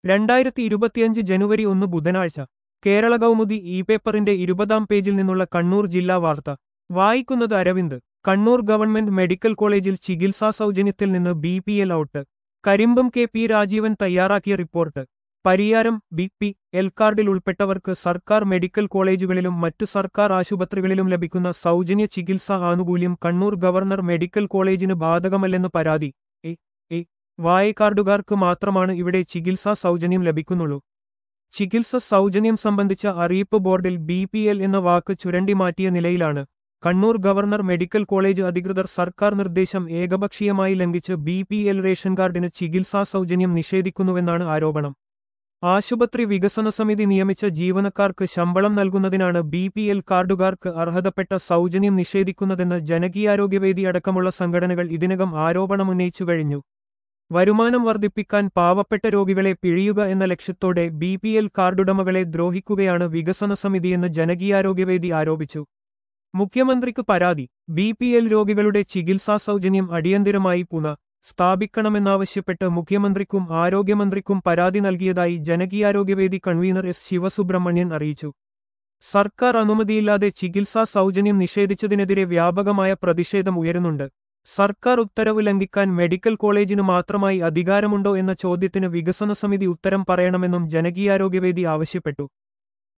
രണ്ടായിരത്തി ഇരുപത്തിയഞ്ച് ജനുവരി ഒന്ന് ബുധനാഴ്ച കേരള കൗമുദി ഇ പേപ്പറിന്റെ ഇരുപതാം പേജിൽ നിന്നുള്ള കണ്ണൂർ ജില്ലാ വാർത്ത വായിക്കുന്നത് അരവിന്ദ് കണ്ണൂർ ഗവൺമെന്റ് മെഡിക്കൽ കോളേജിൽ ചികിത്സാ സൗജന്യത്തിൽ നിന്ന് B P L out Karimbam K P Rajeevan തയ്യാറാക്കിയ report Pariyaram B P L കാർഡിൽ ഉൾപ്പെട്ടവർക്ക് സർക്കാർ മെഡിക്കൽ കോളേജുകളിലും മറ്റു സർക്കാർ ആശുപത്രികളിലും ലഭിക്കുന്ന സൗജന്യ ചികിത്സാ ആനുകൂല്യം കണ്ണൂർ ഗവർണർ മെഡിക്കൽ കോളേജിന് ബാധകമല്ലെന്ന് പരാതി എ എ വായക്കാർഡുകാർക്ക് മാത്രമാണ് ഇവിടെ ചികിത്സാ സൗജന്യം ലഭിക്കുന്നുള്ളൂ ചികിത്സ സൗജന്യം സംബന്ധിച്ച അറിയിപ്പ് ബോർഡിൽ ബി പി എൽ എന്ന വാക്ക് ചുരണ്ടി മാറ്റിയ നിലയിലാണ് കണ്ണൂർ ഗവർണർ മെഡിക്കൽ കോളേജ് അധികൃതർ സർക്കാർ നിർദ്ദേശം ഏകപക്ഷീയമായി ലംഘിച്ച് ബി പി എൽ റേഷൻ കാർഡിന് ചികിത്സാ സൗജന്യം നിഷേധിക്കുന്നുവെന്നാണ് ആരോപണം ആശുപത്രി വികസന സമിതി നിയമിച്ച ജീവനക്കാർക്ക് ശമ്പളം നൽകുന്നതിനാണ് ബി പി എൽ കാർഡുകാർക്ക് അർഹതപ്പെട്ട സൗജന്യം നിഷേധിക്കുന്നതെന്ന് ജനകീയാരോഗ്യവേദി അടക്കമുള്ള സംഘടനകൾ ഇതിനകം ആരോപണമുന്നയിച്ചു കഴിഞ്ഞു വരുമാനം വർദ്ധിപ്പിക്കാൻ പാവപ്പെട്ട രോഗികളെ പിഴിയുക എന്ന ലക്ഷ്യത്തോടെ ബി പി എൽ കാർഡുടമകളെ ദ്രോഹിക്കുകയാണ് വികസന സമിതിയെന്ന് ജനകീയാരോഗ്യവേദി ആരോപിച്ചു മുഖ്യമന്ത്രിക്ക് പരാതി ബി പി എൽ രോഗികളുടെ ചികിത്സാ സൗജന്യം അടിയന്തിരമായി പുന സ്ഥാപിക്കണമെന്നാവശ്യപ്പെട്ട് മുഖ്യമന്ത്രിക്കും ആരോഗ്യമന്ത്രിക്കും പരാതി നൽകിയതായി ജനകീയാരോഗ്യവേദി കൺവീനർ എസ് ശിവസുബ്രഹ്മണ്യൻ അറിയിച്ചു സർക്കാർ അനുമതിയില്ലാതെ ചികിത്സാ സൗജന്യം നിഷേധിച്ചതിനെതിരെ വ്യാപകമായ പ്രതിഷേധം ഉയരുന്നുണ്ട് സർക്കാർ ഉത്തരവ് ലംഘിക്കാൻ മെഡിക്കൽ കോളേജിനു മാത്രമായി അധികാരമുണ്ടോ എന്ന ചോദ്യത്തിന് വികസന സമിതി ഉത്തരം പറയണമെന്നും ജനകീയാരോഗ്യവേദി ആവശ്യപ്പെട്ടു